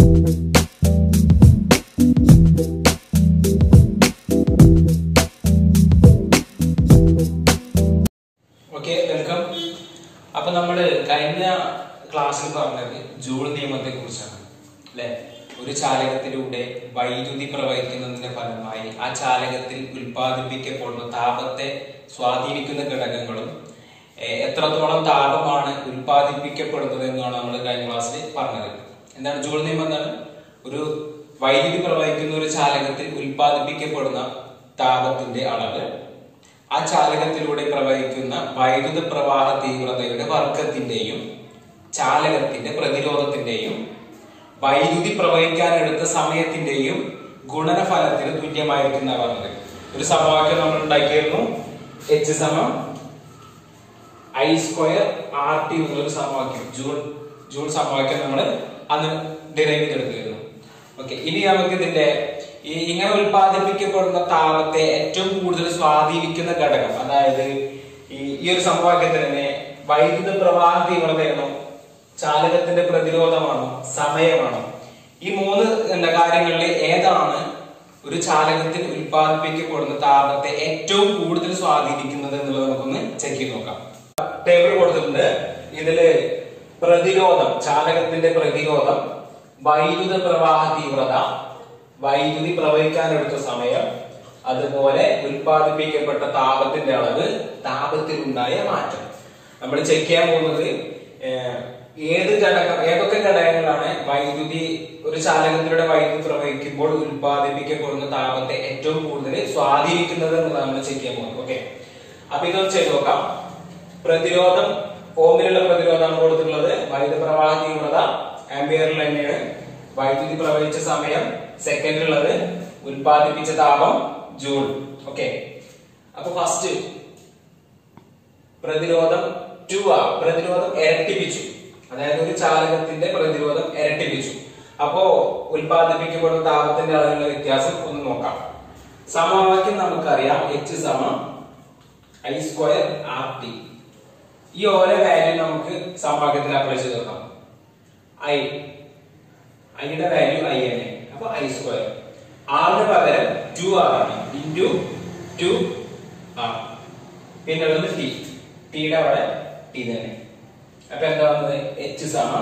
Okay welcome അപ്പൊ നമ്മള് കഴിഞ്ഞ ക്ലാസ്സിൽ പറഞ്ഞത് ജൂൾ നിയമത്തെ കുറിച്ചാണ് അല്ലെ ഒരു ചാലകത്തിലൂടെ വൈദ്യുതി പ്രവഹിക്കുന്നതിന്റെ ഫലമായി ആ ചാലകത്തിൽ ഉൽപ്പാദിപ്പിക്കപ്പെടുന്ന താപത്തെ സ്വാധീനിക്കുന്ന ഘടകങ്ങളും ഏർ, എത്രത്തോളം താപമാണ് ഉൽപ്പാദിപ്പിക്കപ്പെടുന്നത് എന്നാണ് നമ്മൾ കഴിഞ്ഞ ക്ലാസ്സിൽ പറഞ്ഞത് എന്താണ് ജൂൾ നിയമം എന്താണ് ഒരു വൈദ്യുതി പ്രവഹിക്കുന്ന ഒരു ചാലകത്തിൽ ഉൽപ്പാദിപ്പിക്കപ്പെടുന്ന താപത്തിന്റെ അളവ് ആ ചാലകത്തിലൂടെ പ്രവഹിക്കുന്ന വൈദ്യുത പ്രവാഹ തീവ്രതയുടെ വർഗത്തിന്റെയും ചാലകത്തിന്റെ പ്രതിരോധത്തിന്റെയും വൈദ്യുതി പ്രവഹിക്കാൻ എടുത്ത സമയത്തിന്റെയും ഗുണനഫലത്തിന് തുല്യമായിരിക്കുന്ന പറഞ്ഞത് ഒരു സമവാക്യം നമ്മൾ ഉണ്ടാക്കിയിരുന്നു എച്ച് സമം ഐ സ്ക്വയർ ആർ ടി എന്നുള്ളൊരു സമവാക്യം ജൂൾ ജൂൾ സമവാക്യം നമ്മൾ അന്ന് ഡിറൈവ് ചെയ്തെടുത്തിരുന്നു ഓക്കെ ഇനി നമുക്ക് ഇതിന്റെ ഈ ഇങ്ങനെ ഉൽപ്പാദിപ്പിക്കപ്പെടുന്ന താപത്തെ ഏറ്റവും കൂടുതൽ സ്വാധീനിക്കുന്ന ഘടകം അതായത് ഈ ഈ ഒരു സമവാക്യത്തിൽ തന്നെ വൈദ്യുത പ്രവാഹ തീവ്രതയാണോ ചാലകത്തിന്റെ പ്രതിരോധമാണോ സമയമാണോ ഈ മൂന്ന് എന്താ കാര്യങ്ങളിൽ ഏതാണ് ഒരു ചാലകത്തിൽ ഉൽപ്പാദിപ്പിക്കപ്പെടുന്ന താപത്തെ ഏറ്റവും കൂടുതൽ സ്വാധീനിക്കുന്നത് എന്നുള്ളത് നമുക്കൊന്ന് ചെക്ക് ചെയ്ത് നോക്കാം ടേബിൾ കൊടുത്തിട്ടുണ്ട് ഇതില് പ്രതിരോധം ചാലകത്തിന്റെ പ്രതിരോധം വൈദ്യുത പ്രവാഹ തീവ്രത വൈദ്യുതി പ്രവഹിക്കാനെടുത്ത സമയം അതുപോലെ ഉൽപ്പാദിപ്പിക്കപ്പെട്ട താപത്തിന്റെ അളവ് താപത്തിലുണ്ടായ മാറ്റം നമ്മൾ ചെക്ക് ചെയ്യാൻ പോകുന്നത് ഏർ, ഏത് ഘടകം ഏതൊക്കെ ഘടകങ്ങളാണ് വൈദ്യുതി ഒരു ചാലകത്തിലൂടെ വൈദ്യുതി പ്രവഹിക്കുമ്പോൾ ഉൽപ്പാദിപ്പിക്കപ്പെടുന്ന താപത്തെ ഏറ്റവും കൂടുതൽ സ്വാധീനിക്കുന്നത് എന്നുള്ളത് നമ്മൾ ചെക്ക് ചെയ്യാൻ പോകുന്നത് ഓക്കെ അപ്പൊ ഇതൊന്ന് ചെയ്ത് നോക്കാം പ്രതിരോധം ഓമിലുള്ള പ്രതിരോധമാണ് കൊടുത്തിട്ടുള്ളത് വൈദ്യുത പ്രവാഹ തീവ്രത ആംബിയറിൽ തന്നെയാണ് വൈദ്യുതി പ്രവഹിച്ച സമയം സെക്കൻഡിലുള്ളത് ഉൽപ്പാദിപ്പിച്ച താപം ജൂൾ ഓക്കെ അപ്പൊ ഫസ്റ്റ് പ്രതിരോധം ടു ആ പ്രതിരോധം ഇരട്ടിപ്പിച്ചു അതായത് ഒരു ചാലകത്തിന്റെ പ്രതിരോധം ഇരട്ടിപ്പിച്ചു അപ്പോ ഉൽപ്പാദിപ്പിക്കപ്പെടുന്ന താപത്തിന്റെ അളവിലുള്ള വ്യത്യാസം ഒന്ന് നോക്കാം സമവാക്യം നമുക്കറിയാം എച്ച് സമം ഐ സ്ക്വയർ ആർ ടി ഈ ഓരോ വാല്യൂ നമുക്ക് സമവാക്യത്തിൽ അപ്ലൈ ചെയ്ത് നോക്കാം ഐ ഐയുടെ വാല്യൂ ഐ ആണ് അപ്പൊ ഐ സ്ക്വയർ ആറിന് പകരം ടു ആർ ആണ് ഇൻറ്റു ടു ആർ പിന്നെ ഉള്ളത് ടി ടിയുടെ അവിടെ ടി തന്നെ അപ്പൊ എന്താ വന്നത് എച്ച് സമം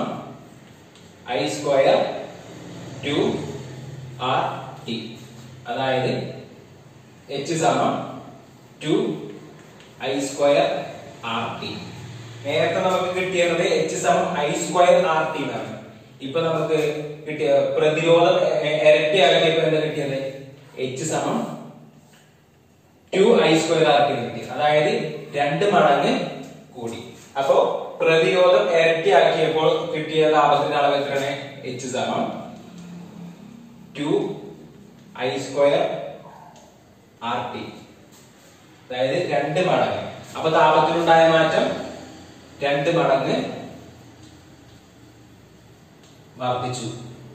I square two R T അതായത് എച്ച് സമം two I square R T നേരത്തെ നമുക്ക് കിട്ടിയത് എച്ച് സമം ഐ സ്ക്വയർ ആർ ടി എന്നാണ് ഇപ്പൊ നമുക്ക് കിട്ടിയ പ്രതിരോധം എ- ഇരട്ടിയാകട്ടെ ഇപ്പൊ എന്താ കിട്ടിയത് എച്ച് സമം two I square R T കിട്ടി അതായത് രണ്ട് മടങ്ങ് കൂടി അപ്പോ പ്രതിരോധം ഇരട്ടിയാക്കിയപ്പോൾ കിട്ടിയ താപത്തിന്റെ അളവ് എത്രയാണ് എച്ച് സമം two I square R T അതായത് രണ്ട് മടങ്ങ് അപ്പൊ താപത്തിലുണ്ടായ മാറ്റം രണ്ട് മടങ്ങ് വർദ്ധിച്ചു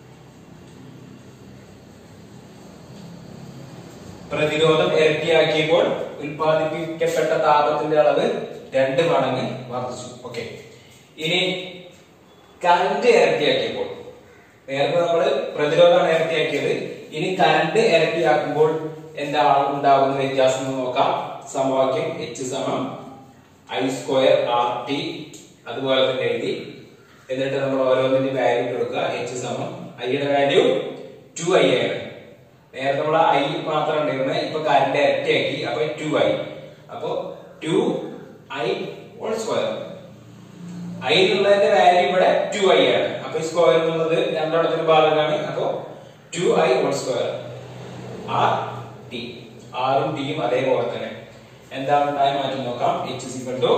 പ്രതിരോധം ഇരട്ടിയാക്കിയപ്പോൾ ഉൽപ്പാദിപ്പിക്കപ്പെട്ട താപത്തിന്റെ അളവ് രണ്ട് മടങ്ങ് വർദ്ധിച്ചു ഓക്കെ ഇനി കറണ്ട് ഇരട്ടിയാക്കിയപ്പോൾ നേരത്തെ നമ്മൾ പ്രതിരോധമാണ് ഇരട്ടിയാക്കിയത് ഇനി കറണ്ട് ഇരട്ടിയാക്കുമ്പോൾ എന്താണ് ഉണ്ടാകുന്ന വ്യത്യാസം എന്ന് നോക്കാം സമവാക്യം എച്ച് സമം ഐ സ്ക്വയർ ആർ ടി അതുപോലെ തന്നെ എഴുതി എന്നിട്ട് നമ്മൾ ഓരോന്നിന്റെ വാല്യൂ കൊടുക്കുക എച്ച് സമം ഐയുടെ വാല്യൂ ടു ഐ ആണ് നേരത്തെ നമ്മൾ ഐ മാത്രം ഉണ്ടായിരുന്നത് ഇപ്പൊ കറണ്ട് ഇരട്ടിയാക്കി അപ്പൊ ടു ഐ അപ്പൊ two I whole square I എന്നുള്ളതിന്റെ വാല്യൂ ഇവിടെ ടു ഐ ആണ് അപ്പൊ ഈ സ്ക്വയർ എന്നുള്ളത് രണ്ടെണ്ണത്തിന് ഭാഗമാണ് അപ്പൊ two I whole square R T ആറും ടിയും അതേപോലെ തന്നെ എന്താണ് ഉണ്ടായ മാറ്റം നോക്കാം H equal to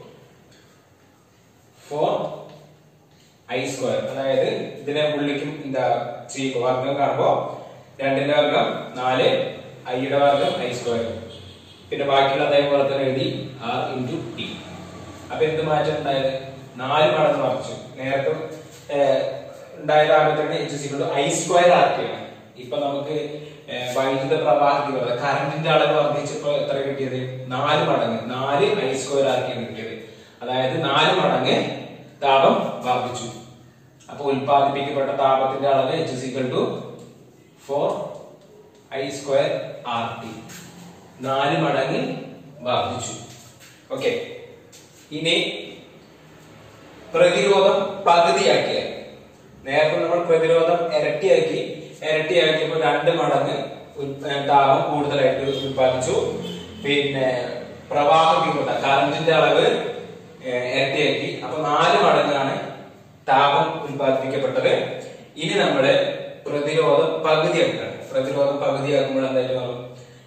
four I square അതായത് ഇതിനെ ഉള്ളിക്കും എന്താ ചെയ്യുക വർഗം കാണുമ്പോ രണ്ടിന്റെ വർഗം നാല് ഐയുടെ വർഗം ഐ സ്ക്വയർ പിന്നെ ബാക്കിയുള്ള അതേപോലെ തന്നെ എഴുതി ആർ ഇൻറ്റു ടി അപ്പൊ എന്ത് മാറ്റം ഉണ്ടായത് നാല് മടങ്ങ് മറിച്ചു നേരത്തെ ഏഹ്, ഉണ്ടായത് ആകെ H equal to I square ആക്കിയാണ് ഇപ്പൊ നമുക്ക് ഏഹ്, വൈദ്യുത പ്രവാഹത്തിൽ കറണ്ടിന്റെ അളവ് വർദ്ധിച്ചപ്പോ എത്ര കിട്ടിയത് നാല് മടങ്ങ് നാല് ഐ സ്ക്വയർ ആക്കിയാണ് കിട്ടിയത് അതായത് നാല് മടങ്ങ് താപം വർദ്ധിച്ചു അപ്പൊ ഉൽപ്പാദിപ്പിക്കപ്പെട്ട താപത്തിന്റെ അളവ് H equal to four I square R T നാല് മടങ്ങ് വർദ്ധിച്ചു ഓക്കെ ഇനി പ്രതിരോധം പകുതിയാക്കിയാൽ നേരത്തെ നമ്മൾ പ്രതിരോധം ഇരട്ടിയാക്കി ഇരട്ടിയാക്കിയപ്പോൾ രണ്ട് മടങ്ങ് ഉൽ- ഏർ താപം കൂടുതലായിട്ട് ഉത്പാദിച്ചു പിന്നെ പ്രവാഹ തീവ്രത കറന്റിന്റെ അളവ് ഏർ ഇരട്ടിയാക്കി അപ്പൊ നാല് മടങ്ങാണ് താപം ഉത്പാദിപ്പിക്കപ്പെട്ടത് ഇനി നമ്മള് പ്രതിരോധം പകുതിയാക്കുകയാണ് പ്രതിരോധം പകുതിയാക്കുമ്പോൾ എന്തായാലും നമ്മൾ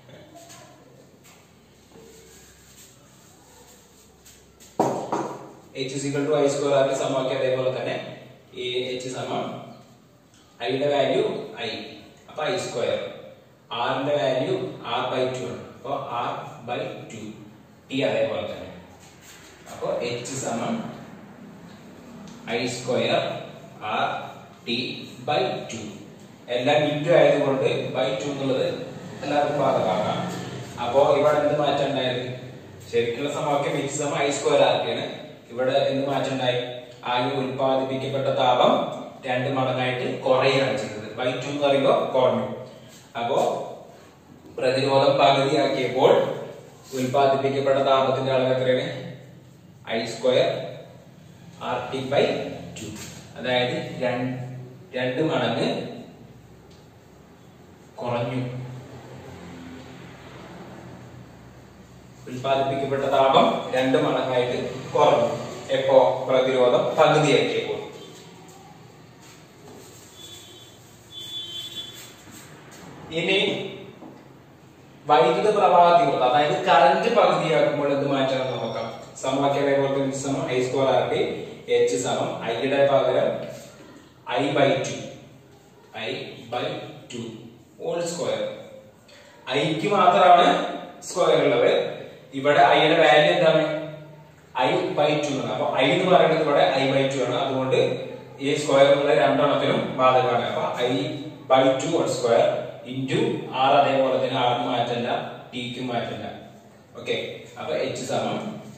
H equal to I square ആറിന് സമവാക്യം അതേപോലെ തന്നെ ഈ എച്ച് സമം ഐയുടെ വാല്യൂ ഐ അപ്പൊ ഐ സ്ക്വയർ ആറിന്റെ വാല്യൂ ആർ ബൈ ടു ആണ് അപ്പൊ ആർ ബൈ ടു ടി അതേപോലെ തന്നെ അപ്പൊ എച്ച് സമം I square R T by two എല്ലാം ഇൻറ്റു ആയതുകൊണ്ട് ബൈ ടു എന്നുള്ളത് എല്ലാവർക്കും ബാധകമാകാം അപ്പോ ഇവിടെ എന്ത് മാറ്റം ഉണ്ടായത് ശരിക്കുള്ള സമവാക്യം എച്ച് സമം ഐ സ്ക്വയർ ആർ ടി ആണ് ഇവിടെ എന്ത് മാറ്റം ഉണ്ടായി ആകെ ഉൽപ്പാദിപ്പിക്കപ്പെട്ട താപം രണ്ട് മടങ്ങായിട്ട് കുറയുകയാണ് ചെയ്തത് ബൈ ടു എന്ന് പറയുമ്പോൾ കുറഞ്ഞു അപ്പോ പ്രതിരോധം പകുതിയാക്കിയപ്പോൾ ഉൽപ്പാദിപ്പിക്കപ്പെട്ട താപത്തിന്റെ അളവ് എത്രയാണ് I square R T by two അതായത് രണ്ട് രണ്ട് മടങ്ങ് കുറഞ്ഞു ഉൽപ്പാദിപ്പിക്കപ്പെട്ട താപം രണ്ട് മടങ്ങായിട്ട് കുറഞ്ഞു എപ്പോ പ്രതിരോധം പകുതിയാക്കിയപ്പോൾ ഇനി വൈദ്യുത പ്രവാഹ തീവ്രത അതായത് കറന്റ് പകുതിയാക്കുമ്പോൾ എന്ത് മാറ്റം നോക്കാം സമവാക്യം അതേപോലെ സമം I square R T H സമം ഐയുടെ പകരം I by two I by two whole square ഐക്ക് മാത്രമാണ് സ്ക്വയർ ഉള്ളത് ഇവിടെ ഐയുടെ വാല്യൂ എന്താണ് ഐ ബൈ ടു ആണ് അപ്പൊ ഐ എന്ന് പറയുന്നത് ഇവിടെ ഐ ബൈ ടു ആണ് അതുകൊണ്ട് ഈ സ്ക്വയർ എന്നുള്ള രണ്ടെണ്ണത്തിനും ബാധകമാണ് അപ്പൊ I by two whole square into R അതേപോലെ തന്നെ ആറിന് മാറ്റല്ല ടിക്ക് മാറ്റല്ല ഓക്കെ അപ്പൊ എച്ച് സമം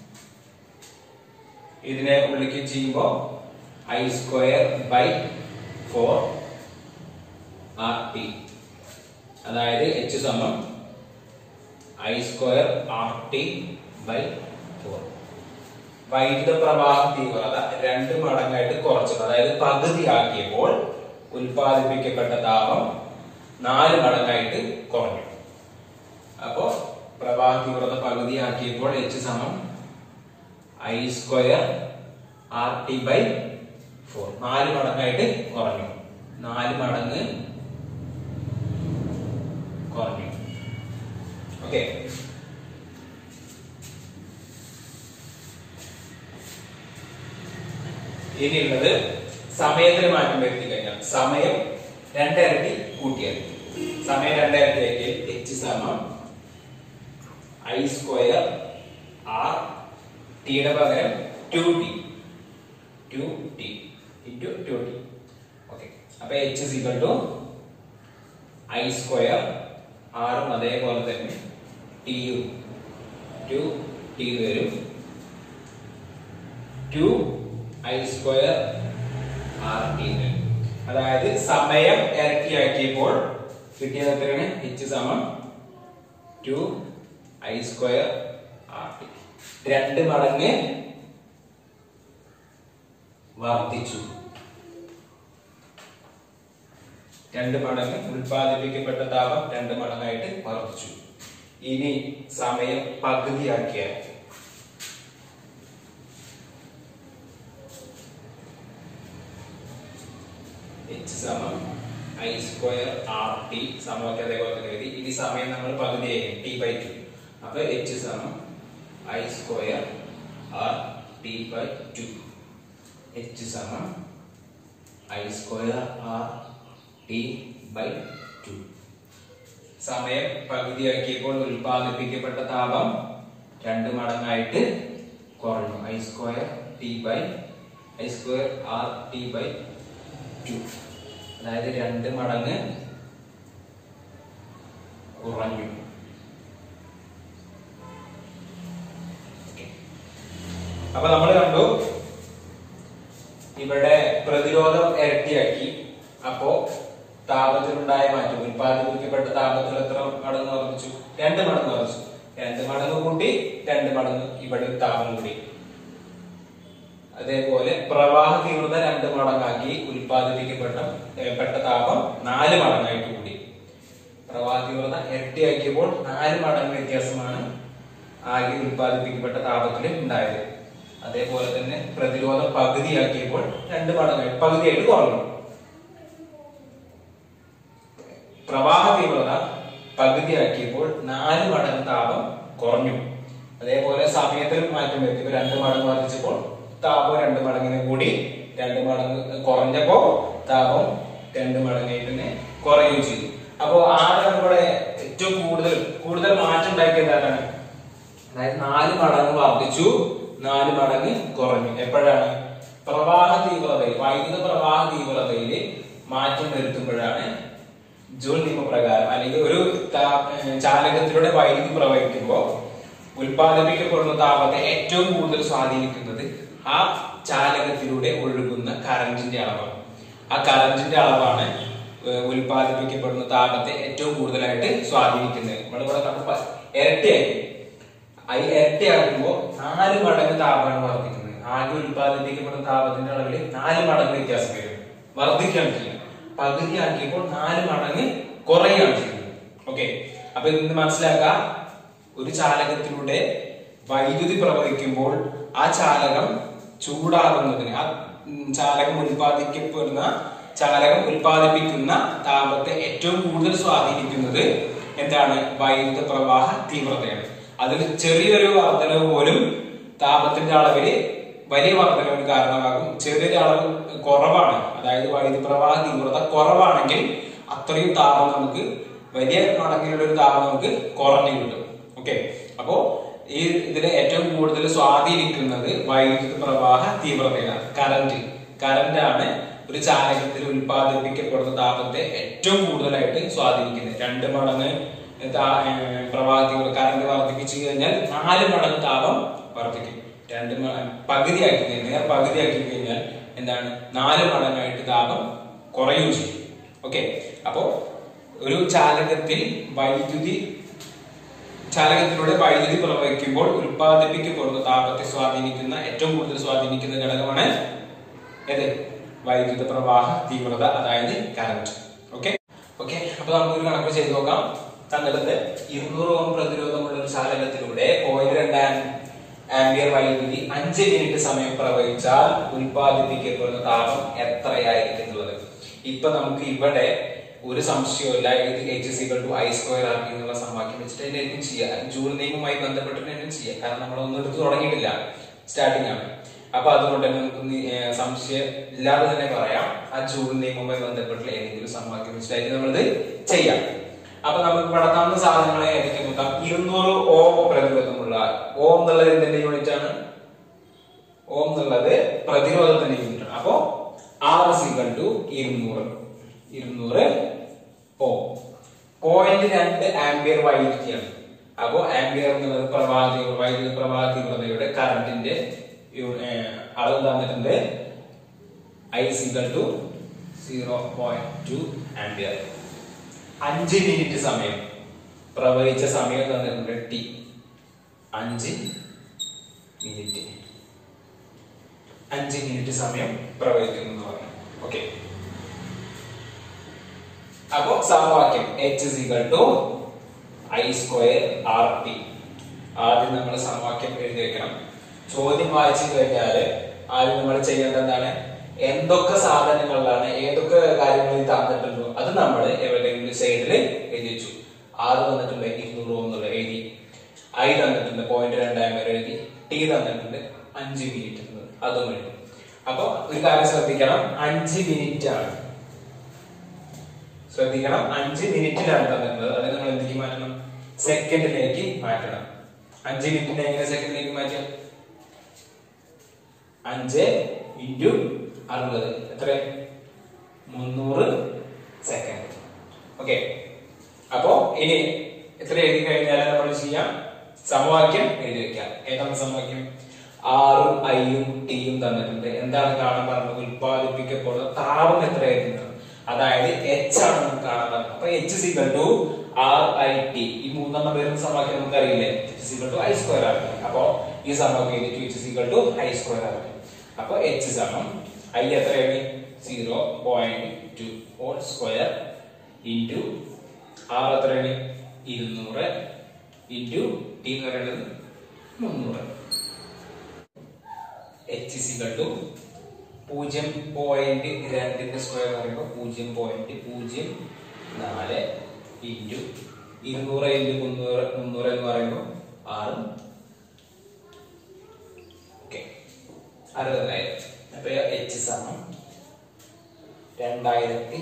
ഇതിനെ ഉള്ളിലേക്ക് ചെയ്യുമ്പോ I square by four R T അതായത് എച്ച് സമം I square R T by four വൈദ്യുത പ്രവാഹ തീവ്രത രണ്ട് മടങ്ങായിട്ട് കുറച്ചത് അതായത് പകുതി ആക്കിയപ്പോൾ ഉൽപ്പാദിപ്പിക്കപ്പെട്ട താപം നാല് മടങ്ങായിട്ട് കുറഞ്ഞു അപ്പോ പ്രവാഹ തീവ്രത പകുതി ആക്കിയപ്പോൾ എച്ച് സമം I square R T by four നാല് മടങ്ങായിട്ട് കുറഞ്ഞു നാല് മടങ്ങ് കുറഞ്ഞു ഓക്കെ ഇനിയുള്ളത് സമയത്തിന് മാറ്റം വരുത്തി കഴിഞ്ഞാൽ സമയം രണ്ടിരട്ടി കൂട്ടിയാൽ സമയം രണ്ടിരട്ടി ആക്കിയാൽ എച്ച് സമം ഐ സ്ക്വയർ ആർ ടിയുടെ പകരം two T two T into two T okay അപ്പൊ H equal to I square ആറും അതേപോലെ തന്നെ ടിയും ടു ടി വരും two I square R T വരും അതായത് സമയം ഇരട്ടിയാക്കിയപ്പോൾ കിട്ടിയത് എത്രയാണ് എച്ച് സമം two I square R T രണ്ട് മടങ്ങ് വർദ്ധിച്ചു രണ്ട് മടങ്ങ് ഉൽപ്പാദിപ്പിക്കപ്പെട്ട താപം രണ്ട് മടങ്ങായിട്ട് വർദ്ധിച്ചു ഇനി സമയം പകുതിയാക്കിയാൽ എച്ച് സമം ഐ സ്ക്വയർ ആർ ടി സമവാക്യം അതേപോലെ തന്നെ എഴുതി ഇനി സമയം നമ്മൾ പകുതിയായി ടി ബൈ ടു അപ്പൊ എച്ച് സമം I square R T by two H സമം I square R T by two സമയം പകുതിയാക്കിയപ്പോൾ ഉൽപ്പാദിപ്പിക്കപ്പെട്ട താപം രണ്ട് മടങ്ങായിട്ട് കുറഞ്ഞു I square T by I square R T by two അതായത് രണ്ട് മടങ്ങ് കുറഞ്ഞു അപ്പൊ നമ്മൾ കണ്ടു ഇവിടെ പ്രതിരോധം താപത്തിലുണ്ടായ മാറ്റം ഉൽപ്പാദിപ്പിക്കപ്പെട്ട താപത്തിൽ എത്ര മടങ്ങ് വർദ്ധിച്ചു രണ്ട് മടങ്ങ് വർദ്ധിച്ചു രണ്ട് മടങ്ങ് കൂട്ടി രണ്ട് മടങ്ങ് ഇവിടെ താപം കൂടി അതേപോലെ പ്രവാഹ തീവ്രത രണ്ട് മടങ്ങാക്കി ഉൽപ്പാദിപ്പിക്കപ്പെട്ട ഏ, പെട്ട താപം നാല് മടങ്ങായിട്ട് കൂടി പ്രവാഹ തീവ്രത ഇരട്ടിയാക്കിയപ്പോൾ നാല് മടങ്ങ് വ്യത്യാസമാണ് ആകെ ഉൽപ്പാദിപ്പിക്കപ്പെട്ട താപത്തിൽ ഉണ്ടായത് അതേപോലെ തന്നെ പ്രതിരോധം പകുതിയാക്കിയപ്പോൾ രണ്ട് മടങ്ങായി പകുതിയായിട്ട് കുറഞ്ഞു പ്രവാഹ തീവ്രത പകുതിയാക്കിയപ്പോൾ നാല് മടങ്ങ് താപം കുറഞ്ഞു അതേപോലെ സമയത്തിൽ മാറ്റം വരുത്തി ഇപ്പൊ രണ്ട് മടങ്ങ് വർദ്ധിച്ചപ്പോൾ താപം രണ്ട് മടങ്ങിന് കൂടി രണ്ട് മടങ്ങ് കുറഞ്ഞപ്പോ താപം രണ്ട് മടങ്ങായിട്ട് തന്നെ കുറയുകയും ചെയ്തു അപ്പോ ആരാണ് ഇവിടെ ഏറ്റവും കൂടുതൽ കൂടുതൽ മാറ്റം ഉണ്ടാക്കിയത് ആരാണ് അതായത് നാല് മടങ്ങ് വർദ്ധിച്ചു നാല് മടങ്ങ് കുറഞ്ഞു എപ്പോഴാണ് പ്രവാഹ തീവ്രതയിൽ വൈദ്യുത പ്രവാഹ തീവ്രതയിൽ മാറ്റം വരുത്തുമ്പോഴാണ് ജൂൾ നിയമപ്രകാരം അല്ലെങ്കിൽ ഒരു താ- ഏഹ് ചാലകത്തിലൂടെ വൈദ്യുതി പ്രവഹിക്കുമ്പോൾ ഉൽപ്പാദിപ്പിക്കപ്പെടുന്ന താപത്തെ ഏറ്റവും കൂടുതൽ സ്വാധീനിക്കുന്നത് ആ ചാലകത്തിലൂടെ ഒഴുകുന്ന കറന്റിന്റെ അളവാണ് ആ കറന്റിന്റെ അളവാണ് ഏഹ് ഉൽപ്പാദിപ്പിക്കപ്പെടുന്ന താപത്തെ ഏറ്റവും കൂടുതലായിട്ട് സ്വാധീനിക്കുന്നത് നമ്മളിവിടെ കണ്ടു പ- ഇരട്ടിയാക്കി അത് ഇരട്ടിയാക്കുമ്പോൾ നാല് മടങ്ങ് താപമാണ് വർദ്ധിക്കുന്നത് ആകെ ഉൽപ്പാദിപ്പിക്കപ്പെടുന്ന താപത്തിന്റെ അളവിൽ നാല് മടങ്ങ് വ്യത്യാസം വരും വർദ്ധിക്കുകയാണ് ചെയ്യുന്നത് പകുതിയാക്കിയപ്പോൾ നാല് മടങ്ങ് കുറയുകയാണ് ചെയ്യുന്നത് ഓക്കെ അപ്പൊ ഇത് മനസ്സിലാക്കുക ഒരു ചാലകത്തിലൂടെ വൈദ്യുതി പ്രവഹിക്കുമ്പോൾ ആ ചാലകം ചൂടാകുന്നതിന് ആ ഉം, ചാലകം ഉൽപ്പാദിക്കപ്പെടുന്ന ചാലകം ഉൽപ്പാദിപ്പിക്കുന്ന താപത്തെ ഏറ്റവും കൂടുതൽ സ്വാധീനിക്കുന്നത് എന്താണ് വൈദ്യുത പ്രവാഹ തീവ്രതയാണ് അതിൽ ചെറിയൊരു വർധനവ് പോലും താപത്തിന്റെ അളവില് വലിയ വർധനവിന് കാരണമാകും ചെറിയൊരു അളവ് കുറവാണ് അതായത് വൈദ്യുത പ്രവാഹ തീവ്രത കുറവാണെങ്കിൽ അത്രയും താപം നമുക്ക് വലിയ മടങ്ങിലുള്ള ഒരു താപം നമുക്ക് കുറഞ്ഞു കിട്ടും ഓക്കെ അപ്പോ ഈ ഇതിനെ ഏറ്റവും കൂടുതൽ സ്വാധീനിക്കുന്നത് വൈദ്യുത പ്രവാഹ തീവ്രതയാണ് കറന്റ് കറന്റ് ആണ് ഒരു ചാലകത്തിൽ ഉൽപ്പാദിപ്പിക്കപ്പെടുന്ന താപത്തെ ഏറ്റവും കൂടുതലായിട്ട് സ്വാധീനിക്കുന്നത് രണ്ട് മടങ്ങ് താ- ഏർ പ്രവാഹ തീവ്ര കറന്റ് വർദ്ധിപ്പിച്ചു കഴിഞ്ഞാൽ നാല് മടങ്ങ് താപം വർദ്ധിക്കും രണ്ട് മ- പകുതിയാക്കി കഴിഞ്ഞാൽ നേർ പകുതിയാക്കി കഴിഞ്ഞാൽ എന്താണ് നാല് മടങ്ങായിട്ട് താപം കുറയുകയും ചെയ്യും ഓക്കെ അപ്പോ ഒരു ചാലകത്തിൽ വൈദ്യുതി ചാലകത്തിലൂടെ വൈദ്യുതി പ്രവഹിക്കുമ്പോൾ ഉൽപ്പാദിപ്പിക്കപ്പെടുന്ന താപത്തെ സ്വാധീനിക്കുന്ന ഏറ്റവും കൂടുതൽ സ്വാധീനിക്കുന്ന ഘടകമാണ് ഏത് വൈദ്യുത പ്രവാഹ തീവ്രത അതായത് കറന്റ് ഓക്കെ ഓക്കെ അപ്പൊ നമുക്കൊരു കണക്ക് ചെയ്ത് നോക്കാം തന്നിടത്ത് ഇരുന്നൂറ് ഓം പ്രതിരോധമുള്ള ഒരു ചാലകത്തിലൂടെ പോയിന്റ് രണ്ട് ആംബിയർ വൈദ്യുതി അഞ്ച് മിനിറ്റ് സമയം പ്രവഹിച്ചാൽ ഉൽപ്പാദിപ്പിക്കപ്പെടുന്ന താപം എത്രയായിരിക്കും എന്നുള്ളത് ഇപ്പൊ നമുക്ക് ഇവിടെ ഒരു സംശയമില്ല ഇത് H equal to I square R എന്നുള്ള സമവാക്യം വെച്ചിട്ട് അതിനായിരിക്കും ചെയ്യാം ജൂൾ നിയമവുമായി ബന്ധപ്പെട്ടിട്ട് തന്നെ ചെയ്യാം കാരണം നമ്മൾ ഒന്നും എടുത്ത് തുടങ്ങിയിട്ടില്ല സ്റ്റാർട്ടിംഗ് ആണ് അപ്പൊ അതുകൊണ്ട് തന്നെ നമുക്ക് നി- ഏർ സംശയം ഇല്ലാതെ തന്നെ പറയാം ആ ജൂൾ നിയമവുമായി ബന്ധപ്പെട്ടുള്ള ഏതെങ്കിലും സമവാക്യം വെച്ചിട്ടായിട്ട് നമ്മളിത് ചെയ്യാം അപ്പൊ നമുക്ക് വളർത്താവുന്ന സാധനങ്ങളെ ഏതൊക്കെ നോക്കാം ഇരുന്നൂറ് ഓം പ്രതിരോധമുള്ള ഓം എന്നുള്ളത് എന്തിന്റെ യൂണിറ്റ് ആണ് ഓം എന്നുള്ളത് പ്രതിരോധത്തിന്റെ യൂണിറ്റ് ആണ് അപ്പോ ആർ സികൾ ടു ഇരുന്നൂറ് ഇരുന്നൂറ് ഓം പോയിന്റ് രണ്ട് ആംബിയർ വൈദ്യുതിയാണ് അപ്പോ ആംബിയർ എന്നുള്ളത് പ്രവാഹ തീവ്ര വൈദ്യുത പ്രവാഹ തീവ്രതയുടെ കറണ്ടിന്റെ യു- ഏർ അളവ് തന്നിട്ടുണ്ട് I equal to zero point two ampere അഞ്ച് മിനിറ്റ് സമയം പ്രവഹിച്ച സമയം തന്നിട്ടുണ്ട് ടി അഞ്ച് മിനിറ്റ് അഞ്ച് മിനിറ്റ് സമയം പ്രവഹിക്കുന്നു എന്ന് പറഞ്ഞു ഓക്കെ അപ്പോ സമവാക്യം H equal to I square R T ആദ്യം നമ്മൾ സമവാക്യം എഴുതി വെക്കണം ചോദ്യം വായിച്ചു കഴിഞ്ഞാല് ആദ്യം നമ്മൾ ചെയ്യേണ്ടത് എന്താണ് എന്തൊക്കെ സാധനങ്ങളിലാണ് ഏതൊക്കെ കാര്യങ്ങളിൽ തന്നിട്ടുണ്ടോ അത് നമ്മൾ എവിടെയെങ്കിലും സൈഡിൽ എഴുതി വെച്ചു ആറ് തന്നിട്ടുണ്ട് ഇരുന്നൂറ് എന്നുള്ള എഴുതി ഐ തന്നിട്ടുണ്ട് പോയിന്റ് രണ്ടായിരം വരെ എഴുതി ടി തന്നിട്ടുണ്ട് അഞ്ച് മിനിറ്റ് എന്നത് അതും എഴുതി അപ്പൊ ഒരു കാര്യം ശ്രദ്ധിക്കണം അഞ്ച് മിനിറ്റ് ആണ് ശ്രദ്ധിക്കണം അഞ്ച് മിനിറ്റിലാണ് തന്നിട്ടുള്ളത് അതിന് നമ്മൾ എന്തിലേക്ക് മാറ്റണം സെക്കൻഡിലേക്ക് മാറ്റണം അഞ്ച് മിനിറ്റിനെ എങ്ങനെ സെക്കൻഡിലേക്ക് മാറ്റാം അഞ്ച് ഇൻറ്റു അറുപത് എത്ര മുന്നൂറ് സെക്കൻഡ് ഓക്കെ അപ്പോ ഇനി എത്ര എഴുതി കഴിഞ്ഞാൽ നമ്മൾ ചെയ്യാം സമവാക്യം എഴുതി വെക്കാം ഏതാണ് സമവാക്യം ആറും ഐയും ടിയും തന്നിട്ടുണ്ട് എന്താണ് കാണാൻ പറഞ്ഞത് ഉൽപ്പാദിപ്പിക്കപ്പെടുന്ന താപം എത്രയായിരുന്നു അതായത് എച്ച് ആണ് നമുക്ക് കാണാൻ പറ്റുന്നത് അപ്പൊ H equal to R I T ഈ മൂന്നെണ്ണം പേരും സമവാക്യം നമുക്ക് അറിയില്ലേ H equal to I square R അപ്പൊ ഈ സമവാക്യം എഴുതിട്ട് H equal to I square R അപ്പൊ എച്ച് സമം ഐ എത്രയാണ് zero point two whole square into R എത്രയാണ് ഇരുന്നൂറ് ഇൻറ്റു ടി എന്ന് പറയുന്നത് മുന്നൂറ് എച്ച് സികൾ ടു പൂജ്യം പോയിന്റ് രണ്ടിന്റെ സ്ക്വയർ എന്ന് പറയുമ്പോൾ പൂജ്യം പോയിന്റ് പൂജ്യം നാല് ഇൻറ്റു ഇരുന്നൂറ് ഇൻറ്റു മുന്നൂറ് മുന്നൂറ് എന്ന് പറയുമ്പോൾ ആറ് ഓക്കെ അറുപതിനായിരം അപ്പൊ എച്ച് സമം രണ്ടായിരത്തി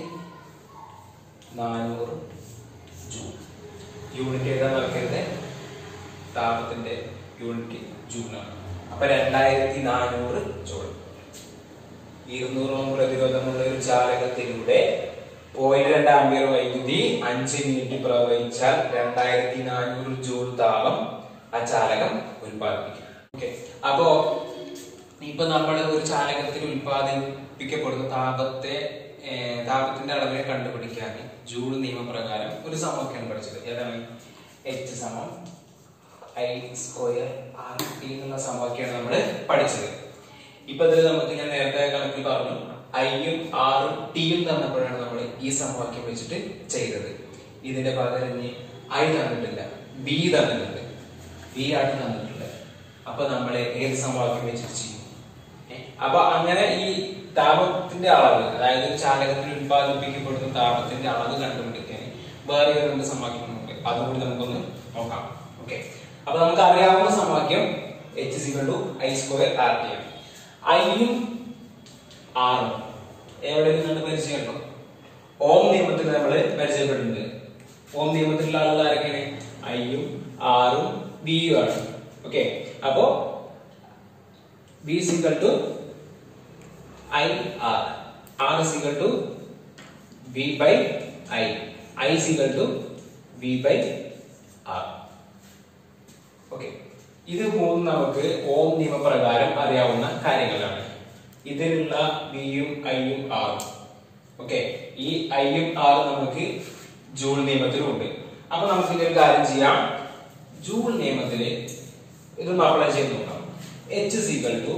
നാനൂറ് ജൂൺ യൂണിറ്റ് എഴുതാൻ നടക്കരുത് താപത്തിന്റെ യൂണിറ്റ് ജൂണാണ് അപ്പൊ രണ്ടായിരത്തി നാനൂറ് ജൂൺ ഇരുന്നൂറ് ഓം പ്രതിരോധമുള്ള ഒരു ചാലകത്തിലൂടെ പോയിന്റ് രണ്ട് ആംബിയർ വൈദ്യുതി അഞ്ച് മിനിറ്റ് പ്രവഹിച്ചാൽ രണ്ടായിരത്തി നാനൂറ് ജൂൾ താപം ആ ചാലകം ഉൽപ്പാദിപ്പിക്കും ഓക്കെ അപ്പോ ഇപ്പൊ നമ്മൾ ഒരു ചാലകത്തിൽ ഉൽപ്പാദിപ്പിക്കപ്പെടുന്ന താപത്തെ ഏർ, താപത്തിന്റെ അളവിനെ കണ്ടുപിടിക്കാൻ ജൂൾ നിയമപ്രകാരം ഒരു സമവാക്യമാണ് പഠിച്ചത് ഏതാണ് എച്ച് സമം ഐ സ്ക്വയർ ആർ ടി എന്നുള്ള സമവാക്യമാണ് നമ്മൾ പഠിച്ചത് ഇപ്പൊ ഇതിൽ നമുക്ക് ഞാൻ നേരത്തെ കണക്കിൽ പറഞ്ഞു ഐയും ആറും ടിയും തന്നപ്പോഴാണ് നമ്മൾ ഈ സമവാക്യം വെച്ചിട്ട് ചെയ്തത് ഇതിന്റെ പകരം ഇനി ഐ തന്നിട്ടില്ല ബി തന്നിട്ടുണ്ട് ബി ആണ് തന്നിട്ടുണ്ട് അപ്പൊ നമ്മൾ ഏത് സമവാക്യം വെച്ചിട്ട് ചെയ്യും ഏ? അപ്പൊ അങ്ങനെ ഈ താപത്തിന്റെ അളവ് അതായത് ഒരു ചാലകത്തിൽ ഉത്പാദിപ്പിക്കപ്പെടുന്ന താപത്തിന്റെ അളവ് കണ്ടുപിടിക്കാൻ വേറെ ഒരു രണ്ട് സമവാക്യങ്ങളുണ്ട് അതുകൂടി നമുക്കൊന്ന് നോക്കാം ഓക്കെ അപ്പൊ നമുക്ക് അറിയാവുന്ന സമവാക്യം H equal to I square R T ആണ് ഐയും ആറും എവിടെ നിന്നാണ് പരിചയമുണ്ടോ ഓം നിയമത്തിൽ നമ്മൾ പരിചയപ്പെട്ടിട്ടുണ്ട് ഓം നിയമത്തിലുള്ള ആളുകൾ ആരൊക്കെയാണ് ഐയും ആറും ബിയും ആണ് ഓക്കെ അപ്പോ B equal to I R R equal to B by I I equal to B by R okay ഇത് മൂന്ന് നമുക്ക് ഓം നിയമപ്രകാരം അറിയാവുന്ന കാര്യങ്ങളാണ് ഇതിലുള്ള ബിയും ഐയും ആറും ഓക്കെ ഈ ഐയും ആറും നമുക്ക് ജൂൾ നിയമത്തിലുണ്ട് അപ്പൊ നമുക്ക് ഇതൊരു കാര്യം ചെയ്യാം ജൂൾ നിയമത്തില് ഇതൊന്ന് അപ്ലൈ ചെയ്ത് നോക്കാം എച്ച് സിക്കൽ ടു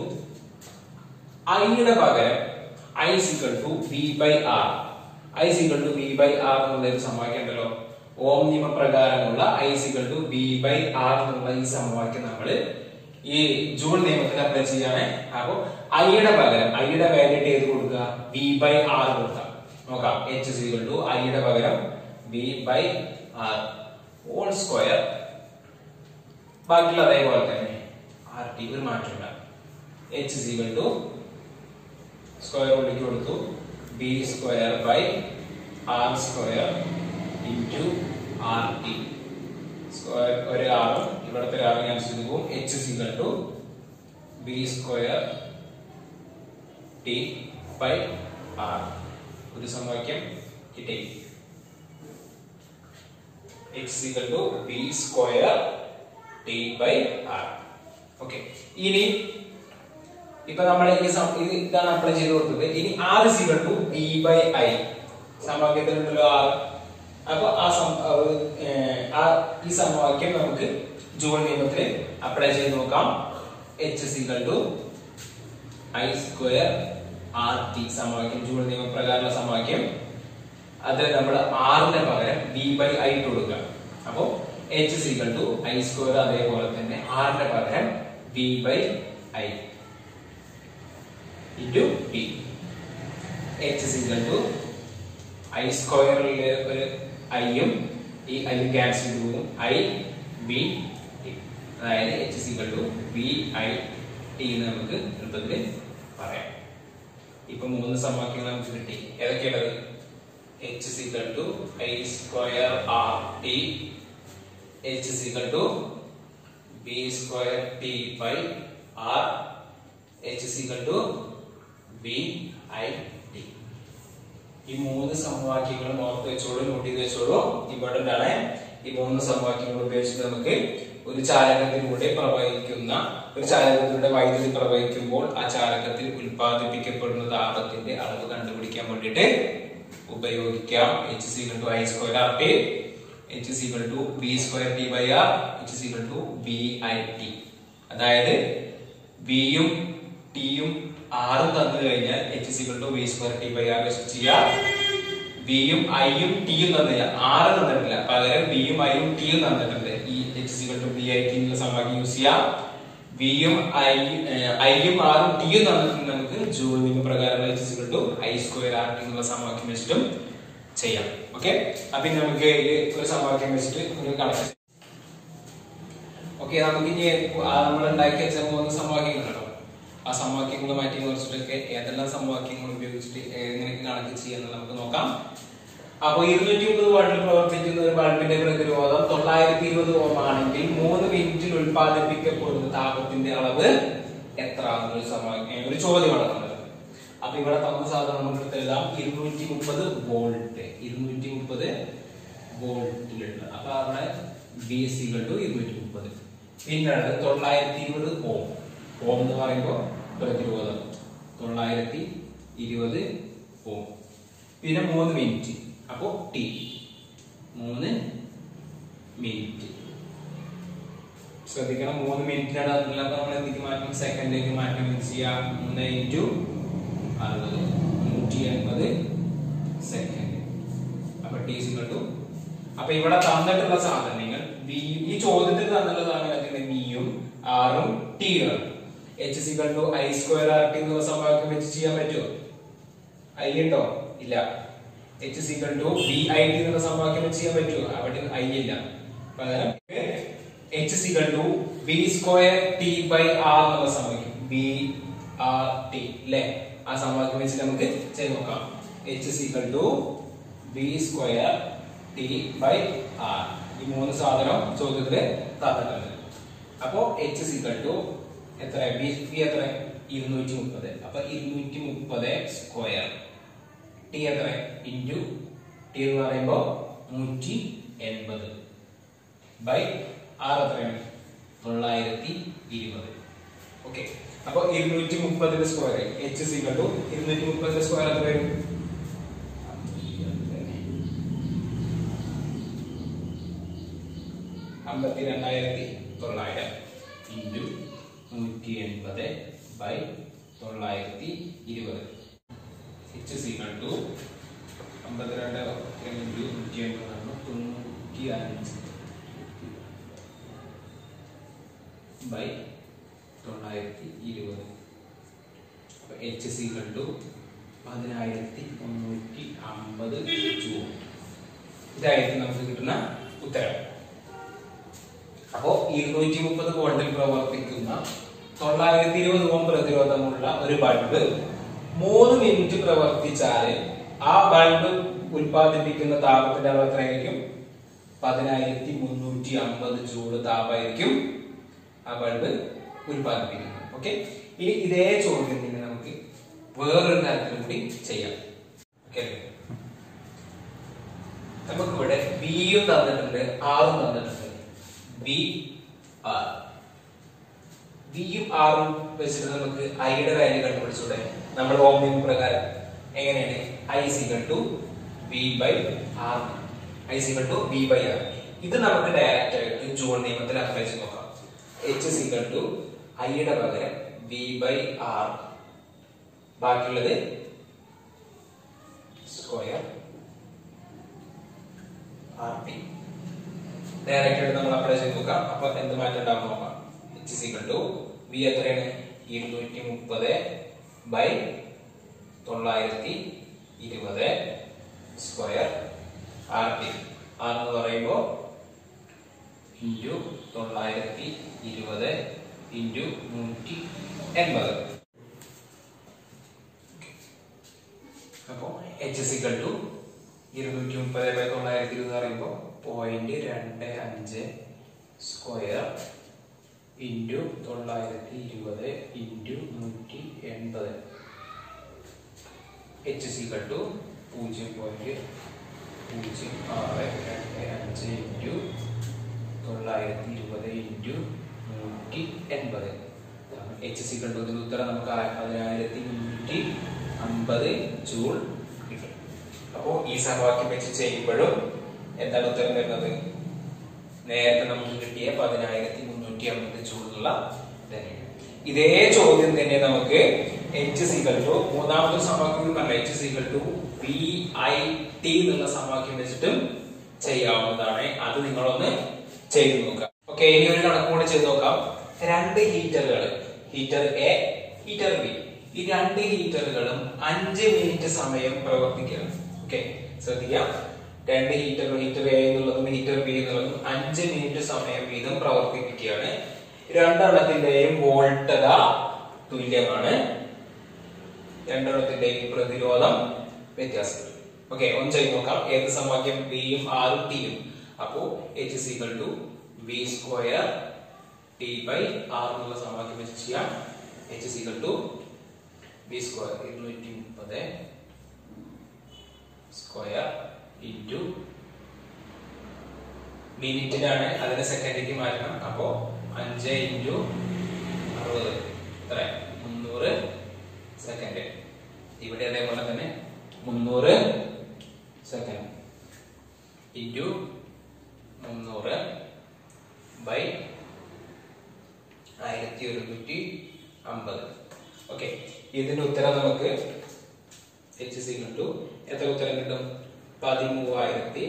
ഐയുടെ പകരം I equal to B by R I equal to B by R എന്നുള്ള ഒരു സമവാക്യം ഉണ്ടല്ലോ ഓം നിയമപ്രകാരമുള്ള I equal to B by R എന്നുള്ള ഈ സമവാക്യം നമ്മൾ ഈ ജൂൺ നിയമത്തിൽ അപ്ലൈ ചെയ്യാണ് അപ്പോ ഐയുടെ പകരം ഐയുടെ വാല്യൂ ഏത് കൊടുക്കുക ബി ബൈ ആർ കൊടുക്കുക നോക്കാം എച്ച് സിക്കൽ ടു ഐയുടെ പകരം B by R whole square ബാക്കിയുള്ള അതേപോലെ തന്നെ ആർ ടി ഒരു മാറ്റമില്ല എച്ച് സിക്കൽ ടു സ്ക്വയർ ഉള്ളിലേക്ക് കൊടുത്തു B square by R square into R T square ഒരു ആറും ഇവിടുത്തെ ഒരു ആറും ക്യാൻസൽ ചെയ്ത് പോകും H equal to B square T by R ഒരു സമവാക്യം കിട്ടി H equal to B square T by R okay ഇനി ഇപ്പൊ നമ്മൾ ഈ സം- ഇത് ഇതാണ് അപ്ലൈ ചെയ്ത് കൊടുത്തത് ഇനി R equal to B by I സമവാക്യത്തിലുണ്ടല്ലോ ആർ അപ്പൊ ആ സം- ആ ഒരു, ഏർ, ആ ഈ സമവാക്യം നമുക്ക് ജൂൺ നിയമത്തിൽ അപ്ലൈ ചെയ്ത് നോക്കാം H equal to I square R T സമവാക്യം ജൂൺ നിയമപ്രകാരമുള്ള സമവാക്യം അത് നമ്മൾ ആറിന് പകരം ബി ബൈ ഐ ഇട്ട് കൊടുക്കുക അപ്പോ H equal to I square അതേപോലെ തന്നെ ആറിന് പകരം B by I into T H equal to I സ്ക്വയറിലെ ഒരു ഐയും ഈ ഐ ക്യാൻസൽ ചെയ്ത് പോകും ഐ ബി ടി അതായത് H equal to B I T എന്ന് നമുക്ക് എളുപ്പത്തിൽ പറയാം ഇപ്പൊ മൂന്ന് സമവാക്യങ്ങൾ നമുക്ക് കിട്ടി ഏതൊക്കെയുള്ളത് H equal to I square R T H equal to B square T by R H equal to B I T ഈ മൂന്ന് സമവാക്യങ്ങളും ഓർത്ത് വെച്ചോളൂ നോട്ട് ചെയ്ത് വെച്ചോളൂ ഇമ്പോർട്ടന്റ് ആണ് ഈ മൂന്ന് സമവാക്യങ്ങൾ ഉപയോഗിച്ച് നമുക്ക് ഒരു ചാലകത്തിലൂടെ പ്രവഹിക്കുന്ന ഒരു ചാലകത്തിലൂടെ വൈദ്യുതി പ്രവഹിക്കുമ്പോൾ ആ ചാലകത്തിൽ ഉൽപ്പാദിപ്പിക്കപ്പെടുന്ന താപത്തിന്റെ അളവ് കണ്ടുപിടിക്കാൻ വേണ്ടിയിട്ട് ഉപയോഗിക്കാം H is equal to I square R T H is equal to B square T by R H is equal to B I T അതായത് ബിയും ടിയും ആറും തന്നു കഴിഞ്ഞാൽ H is equal to B square T by R വെച്ച് ചെയ്യാം ബിയും ഐയും ടിയും തന്നില്ല ആറ് തന്നിട്ടില്ല പകരം ബിയും ഐയും ടിയും തന്നിട്ടുണ്ട് ഈ H equal to B I T എന്നുള്ള സമവാക്യം യൂസ് ചെയ്യാം ബിയും ഐ ഐയും ആറും ടിയും തന്നിട്ടുണ്ട് നമുക്ക് ജൂൾ നിയമ പ്രകാരമുള്ള H equal to I square R T എന്നുള്ള സമവാക്യം വെച്ചിട്ടും ചെയ്യാം ഓക്കെ അപ്പൊ ഇനി നമുക്ക് ഈ ഒരു സമവാക്യം വെച്ചിട്ട് ഒരു കണക്ഷൻ ഓക്കെ നമുക്ക് ഇനി നമ്മൾ ഉണ്ടാക്കി വെച്ച മൂന്ന് സമവാക്യങ്ങളുണ്ടോ ആ സമവാക്യങ്ങൾ മാറ്റി മറിച്ചിട്ടൊക്കെ ഏതെല്ലാം സമവാക്യങ്ങൾ ഉപയോഗിച്ചിട്ട് എങ്ങനെയൊക്കെ കണക്ക് ചെയ്യാന്ന് നമുക്ക് നോക്കാം അപ്പൊ ഇരുന്നൂറ്റി മുപ്പത് വാട്ടിൽ പ്രവർത്തിക്കുന്ന ഒരു ബൾബിന്റെ പ്രതിരോധം തൊള്ളായിരത്തി ഇരുപത് ഓം ആണെങ്കിൽ മൂന്ന് മിനിറ്റിൽ ഉൽപ്പാദിപ്പിക്കപ്പെടുന്ന താപത്തിന്റെ അളവ് എത്ര എന്നൊരു സമവാക്യം ഒരു ചോദ്യമാണ് തന്നത് അപ്പൊ ഇവിടെ തന്ന സാധനം നമുക്ക് എടുത്ത് എഴുതാം ഇരുന്നൂറ്റി മുപ്പത് വോൾട്ട് ഇരുന്നൂറ്റി മുപ്പത് വോൾട്ടിലുണ്ട് അപ്പൊ അവിടെ ബി സികൾ ടു ഇരുന്നൂറ്റി മുപ്പത് പിന്നീട് തൊള്ളായിരത്തി ഇരുപത് ഓം ഓം എന്ന് പറയുമ്പോൾ പ്രതിരോധം തൊള്ളായിരത്തി ഇരുപത് ഓം പിന്നെ മൂന്ന് മിനിറ്റ് അപ്പോ ടി മൂന്ന് മിനിറ്റ് ശ്രദ്ധിക്കണം മൂന്ന് മിനിറ്റിനാണ് അതിനകത്ത് നമ്മൾ എന്തിക്ക് മാറ്റം സെക്കൻഡിലേക്ക് മാറ്റം ചെയ്യാം മൂന്ന് ഇൻറ്റു അറുപത് നൂറ്റി എൺപത് സെക്കൻഡ് അപ്പൊ ടി സിക്കട്ടു അപ്പൊ ഇവിടെ തന്നിട്ടുള്ള സാധനങ്ങൾ ബി ഈ ചോദ്യത്തിൽ തന്നിട്ടുള്ള സാധനങ്ങൾ ബിയും ആറും ടിയും H equal to I square R T എന്നുള്ള സമവാക്യം വെച്ച് ചെയ്യാൻ പറ്റുമോ ഐ ഉണ്ടോ ഇല്ല H equal to B I T എന്നുള്ള സമവാക്യം വെച്ച് ചെയ്യാൻ പറ്റുമോ അവിടെ ഐ ഇല്ല പകരം H equal to B square T by R എന്നുള്ള സമവാക്യം ബി ആർ ടി അല്ലേ ആ സമവാക്യം വെച്ച് നമുക്ക് ചെയ്ത് നോക്കാം H equal to B square T by R ഈ മൂന്ന് സാധനം ചോദ്യത്തില് തന്നിട്ടുണ്ട് അപ്പോ എച്ച് സിക്കൽ ടു എത്ര ബി ബി എത്ര ഇരുന്നൂറ്റി മുപ്പത് അപ്പൊ ഇരുന്നൂറ്റി മുപ്പത് സ്ക്വയർ ടി എത്ര ഇൻറ്റു ടി എന്ന് പറയുമ്പോ നൂറ്റി എൺപത് ബൈ ആർ എത്രയാണ് തൊള്ളായിരത്തി ഇരുപത് ഓക്കെ അപ്പൊ ഇരുന്നൂറ്റി മുപ്പതിന്റെ സ്ക്വയർ എച്ച് സിക്കൽ ടു ഇരുന്നൂറ്റി മുപ്പതിന്റെ സ്ക്വയർ എത്ര വരും അമ്പത്തി രണ്ടായിരത്തി തൊള്ളായിരം ഇൻറ്റു നൂറ്റി എൺപത് ബൈ തൊള്ളായിരത്തി ഇരുപത് എച്ച് സികൾ ടു അമ്പത്തിരണ്ട് ഇൻറ്റു നൂറ്റി എൺപതാണ് തൊണ്ണൂറ്റി അഞ്ച് ബൈ തൊള്ളായിരത്തി ഇരുപത് അപ്പൊ എച്ച് സികൾ ടു പതിനായിരത്തി മുന്നൂറ്റി അമ്പത് ജൂൺ ഇതായിരിക്കും നമുക്ക് കിട്ടുന്ന ഉത്തരം അപ്പോ ഇരുന്നൂറ്റി മുപ്പത് വോൾട്ടിൽ പ്രവർത്തിക്കുന്ന തൊള്ളായിരത്തി ഇരുപത് ഓം പ്രതിരോധമുള്ള ഒരു ബൾബ് മൂന്ന് മിനിറ്റ് പ്രവർത്തിച്ചാൽ ആ ബൾബ് ഉൽപ്പാദിപ്പിക്കുന്ന താപത്തിന്റെ അളവ് എത്രയായിരിക്കും പതിനായിരത്തി മുന്നൂറ്റി അമ്പത് ജൂള് താപമായിരിക്കും ആ ബൾബ് ഉൽപ്പാദിപ്പിക്കുന്നത് ഓക്കെ ഇനി ഇതേ ചോദ്യം തന്നെ നമുക്ക് വേറൊരു തരത്തിൽ കൂടി ചെയ്യാം ഓക്കെ നമുക്കിവിടെ ബിയും തന്നിട്ടുണ്ട് ആറും തന്നിട്ടുണ്ട് ബി ആർ ബിയും ആറും വെച്ചിട്ട് നമുക്ക് ഐയുടെ വാല്യൂ കണ്ടുപിടിച്ചൂടെ നമ്മൾ ഓം നിയമ പ്രകാരം എങ്ങനെയാണ് I equal to B by R I equal to B by R ഇത് നമുക്ക് ഡയറക്റ്റ് ആയിട്ട് ജൂൺ നിയമത്തിൽ അപ്ലൈ ചെയ്ത് നോക്കാം എച്ച് സികൾ ടു ഐയുടെ പകരം ബി ബൈ ആർ ബാക്കിയുള്ളത് സ്ക്വയർ ആർ ടി ഡയറക്റ്റ് ആയിട്ട് നമ്മൾ അപ്ലൈ ചെയ്ത് നോക്കാം അപ്പൊ എന്ത് മാറ്റം ഉണ്ടാവും നോക്കാം എച്ച് സികൾ ടു ബി എത്രയാണ് ഇരുന്നൂറ്റി മുപ്പത് ബൈ തൊള്ളായിരത്തി ഇരുപത് സ്ക്വയർ ആർ ടി ആർ എന്ന് പറയുമ്പോൾ ഇൻറ്റു തൊള്ളായിരത്തി ഇരുപത് ഇൻറ്റു നൂറ്റി എൺപത് അപ്പോൾ എച്ച് സികൾ ടു ഇരുന്നൂറ്റി മുപ്പത് ബൈ തൊള്ളായിരത്തി ഇരുപത് പറയുമ്പോൾ പോയിന്റ് രണ്ട് അഞ്ച് സ്ക്വയർ ഇൻറ്റു തൊള്ളായിരത്തി ഇരുപത് ഇൻറ്റു നൂറ്റി എൺപത് എച്ച് സികൾ ടു പൂജ്യം പോയിന്റ് പൂജ്യം ആറ് രണ്ട് അഞ്ച് ഇൻറ്റു തൊള്ളായിരത്തി ഇരുപത് ഇൻറ്റു നൂറ്റി എൺപത് എച്ച് സികൾ ടു ഇതിന്റെ ഉത്തരം നമുക്ക് ആ- പതിനായിരത്തി മുന്നൂറ്റി അമ്പത് ജൂൾ കിട്ടും അപ്പോൾ ഈ സമവാക്യം വെച്ച് ചെയ്യുമ്പോഴും എന്താണ് ഉത്തരം വരുന്നത് നേരത്തെ നമുക്ക് കിട്ടിയ പതിനായിരത്തി മുന്നൂറ്റി അമ്പത് ചൂടുള്ള തന്നെയാണ് ഇതേ ചോദ്യം തന്നെ നമുക്ക് എച്ച് സികൾ ടു മൂന്നാമത്തെ സമവാക്യം പറഞ്ഞ H equal to V I T എന്നുള്ള സമവാക്യം വെച്ചിട്ടും ചെയ്യാവുന്നതാണ് അത് നിങ്ങളൊന്ന് ചെയ്തു നോക്കാം ഓക്കെ ഇനി ഒരു കണക്ക് കൂടി ചെയ്ത് നോക്കാം രണ്ട് ഹീറ്ററുകൾ ഹീറ്റർ എ ഹീറ്റർ ബി ഈ രണ്ട് ഹീറ്ററുകളും അഞ്ച് മിനിറ്റ് സമയം പ്രവർത്തിക്കണം ഓക്കെ ശ്രദ്ധിക്കാം രണ്ട് ഹീറ്റർ ഹീറ്റർ എ എന്നുള്ളതും ഹീറ്റർ ബി എന്നുള്ളതും അഞ്ച് മിനിറ്റ് സമയം വീതം പ്രവർത്തിപ്പിക്കുകയാണ് രണ്ടെണ്ണത്തിന്റെയും വോൾട്ടത തുല്യമാണ് രണ്ടെണ്ണത്തിന്റെയും പ്രതിരോധം വ്യത്യാസപ്പെടും ഓക്കെ ഒന്ന് ചെയ്ത് നോക്കാം ഏത് സമവാക്യം ബിയും ആറും ടിയും അപ്പോ H equal to B square T by R എന്നുള്ള സമവാക്യം വെച്ച് ചെയ്യാം H equal to B square ഇരുന്നൂറ്റി മുപ്പത് സ്ക്വയർ ഇൻറ്റു മിനിറ്റിലാണ് അതിനെ സെക്കൻഡിലേക്ക് മാറ്റണം അപ്പോ അഞ്ച് ഇൻറ്റു അറുപത് എത്ര മുന്നൂറ് സെക്കൻഡ് ഇവിടെ അതേപോലെ തന്നെ മുന്നൂറ് സെക്കൻഡ് ഇൻറ്റു മുന്നൂറ് ബൈ ആയിരത്തി ഒരുന്നൂറ്റി അമ്പത് ഓക്കെ ഇതിന്റെ ഉത്തരം നമുക്ക് എച്ച് സി കിട്ടു എത്ര ഉത്തരം കിട്ടും പതിമൂവായിരത്തി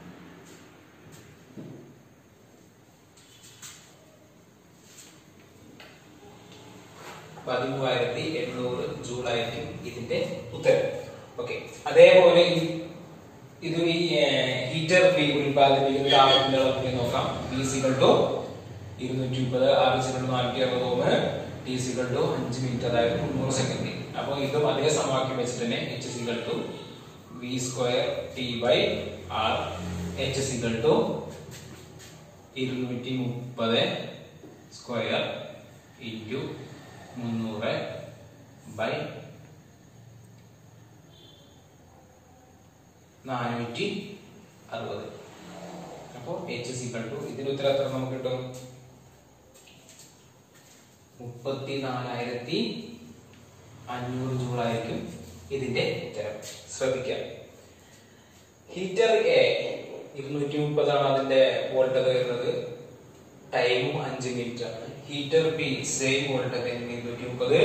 പതിമൂവായിരത്തി എണ്ണൂറ് ജൂൾ ആയിരിക്കും ഇതിന്റെ ഉത്തരം ഓക്കെ അതേപോലെ ഈ ഇത് ഈ ഹീറ്റർ ബി ഉൽപാദിപ്പിക്കുന്ന താപത്തിന്റെ അളവിൽ നോക്കാം ബി സികൾ ടു ഇരുന്നൂറ്റി മുപ്പത് ആർ സികൾ നാനൂറ്റി അറുപത് ഓമ് ടി സികൾ ടു അഞ്ച് മിനിറ്റ് അതായത് മുന്നൂറ് സെക്കൻഡ് അപ്പോൾ ഇതും അതേ സമവാക്യം വെച്ചിട്ട് തന്നെ H equal to V square T by R H equal to ഇരുന്നൂറ്റി മുപ്പത് സ്ക്വയർ ഇൻറ്റു മുന്നൂറ് ബൈ നാനൂറ്റി അറുപത് അപ്പോൾ എച്ച് സിക്കൾ ടു ഇതിന്റെ ഉത്തരം എത്ര നമുക്ക് കിട്ടും മുപ്പത്തി നാലായിരത്തി അഞ്ഞൂറ് ജൂളായിരിക്കും ഇതിന്റെ ഉത്തരം ശ്രദ്ധിക്കാം ഹീറ്റർ എ ഇരുന്നൂറ്റി മുപ്പതാണ് അതിന്റെ വോൾട്ടത വരുന്നത് ടൈമും അഞ്ച് മിനിറ്റ് ആണ് ഹീറ്റർ ബി സെയിം വോൾട്ടത ഇരുന്നൂറ്റി മുപ്പത്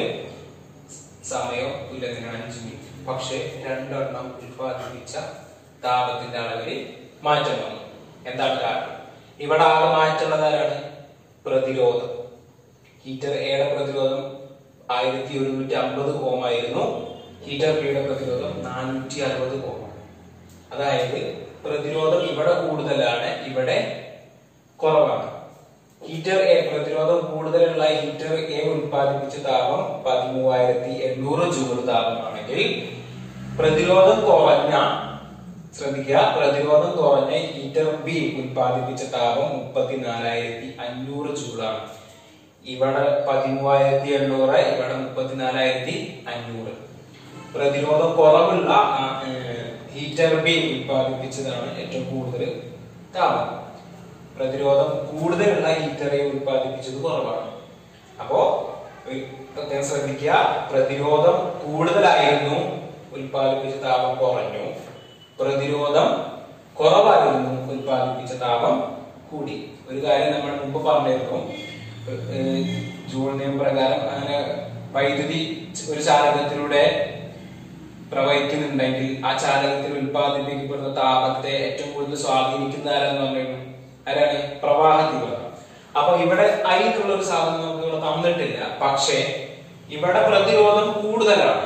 സമയം തുല്യത്തിന് അഞ്ച് മിനിറ്റ് പക്ഷെ രണ്ടെണ്ണം ഉൽപ്പാദിപ്പിച്ച താപത്തിന്റെ അളവിൽ മാറ്റം വന്നു എന്താണ് കാരണം ഇവിടെ ആകെ മാറ്റുള്ളത് ആരാണ് പ്രതിരോധം ഹീറ്റർ എയുടെ പ്രതിരോധം ആയിരത്തി ഒരുന്നൂറ്റി അമ്പത് ഓം ആയിരുന്നു ഹീറ്റർ ബിയുടെ പ്രതിരോധം നാനൂറ്റി അറുപത് ഓം അതായത് പ്രതിരോധം ഇവിടെ കൂടുതലാണ് ഇവിടെ കുറവാണ് ഹീറ്റർ എ പ്രതിരോധം കൂടുതലുള്ള ഹീറ്റർ എ ഉൽപ്പാദിപ്പിച്ച താപം പതിമൂവായിരത്തി എണ്ണൂറ് ജൂൾ താപമാണെങ്കിൽ പ്രതിരോധം കുറഞ്ഞ ശ്രദ്ധിക്കുക പ്രതിരോധം കുറഞ്ഞ ഹീറ്റർ ബി ഉൽപ്പാദിപ്പിച്ച താപം മുപ്പത്തിനാലായിരത്തി അഞ്ഞൂറ് ജൂളാണ് ഇവിടെ പതിമൂവായിരത്തി എണ്ണൂറ് ഇവിടെ മുപ്പത്തിനാലായിരത്തി അഞ്ഞൂറ് പ്രതിരോധം കുറവുള്ള ആ, ഏർ, ഹീറ്റർ ബി ഉൽപ്പാദിപ്പിച്ചതാണ് ഏറ്റവും കൂടുതൽ താപം പ്രതിരോധം കൂടുതലുള്ള ഹീറ്ററെ ഉൽപ്പാദിപ്പിച്ചത് കുറവാണ് അപ്പോ ഒരു പ്രത്യേകം ശ്രദ്ധിക്കുക പ്രതിരോധം കൂടുതലായിരുന്നു ഉൽപ്പാദിപ്പിച്ച താപം കുറഞ്ഞു പ്രതിരോധം കുറവായിരുന്നു ഉൽപ്പാദിപ്പിച്ച താപം കൂടി ഒരു കാര്യം നമ്മൾ മുമ്പ് പറഞ്ഞിരുന്നു ഏഹ് ജൂൾ നിയമം പ്രകാരം അങ്ങനെ വൈദ്യുതി ഒരു ചാലകത്തിലൂടെ പ്രവഹിക്കുന്നുണ്ടെങ്കിൽ ആ ചാലകത്തിൽ ഉൽപ്പാദിപ്പിക്കപ്പെടുന്ന താപത്തെ ഏറ്റവും കൂടുതൽ സ്വാധീനിക്കുന്ന ആരാന്ന് പറഞ്ഞു ആരാണ് പ്രവാഹ തീവ്രത അപ്പൊ ഇവിടെ ഐ എന്നുള്ള ഒരു സാധനം നമുക്ക് ഇവിടെ തന്നിട്ടില്ല പക്ഷേ ഇവിടെ പ്രതിരോധം കൂടുതലാണ്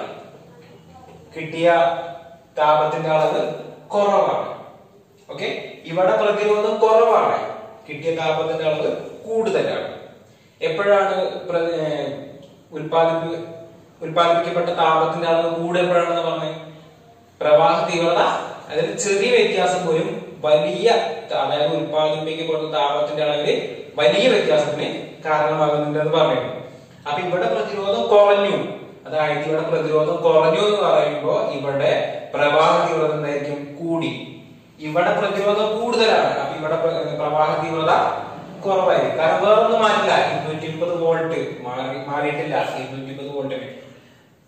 കിട്ടിയ താപത്തിന്റെ അളവ് കുറവാണ് ഓക്കെ ഇവിടെ പ്രതിരോധം കുറവാണ് കിട്ടിയ താപത്തിന്റെ അളവ് കൂടുതലാണ് എപ്പോഴാണ് പ്ര- ഏർ ഉൽപ്പാദിപ്പി ഉൽപ്പാദിപ്പിക്കപ്പെട്ട താപത്തിന്റെ അളവ് കൂടുതലാണെന്ന് പറഞ്ഞത് പ്രവാഹ തീവ്രത അതിൽ ചെറിയ വ്യത്യാസം പോലും വലിയ അതായത് ഉൽപ്പാദിപ്പിക്കപ്പെടുന്ന താപത്തിന്റെ അളവിൽ വലിയ വ്യത്യാസത്തിന് കാരണമാകുന്നുണ്ടെന്ന് പറയുന്നു അപ്പൊ ഇവിടെ പ്രതിരോധം കുറഞ്ഞു അതായത് ഇവിടെ പ്രതിരോധം കുറഞ്ഞു എന്ന് പറയുമ്പോൾ ഇവിടെ പ്രവാഹ തീവ്രത എന്തായിരിക്കും കൂടി ഇവിടെ പ്രതിരോധം കൂടുതലാണ് അപ്പൊ ഇവിടെ പ്ര- പ്രവാഹ തീവ്രത കുറവായിരിക്കും കാരണം വേറൊന്നും മാറ്റില്ല ഇരുന്നൂറ്റി മുപ്പത് വോൾട്ട് മാറി മാറിയിട്ടില്ല ഇരുന്നൂറ്റി മുപ്പത് വോൾട്ടിന്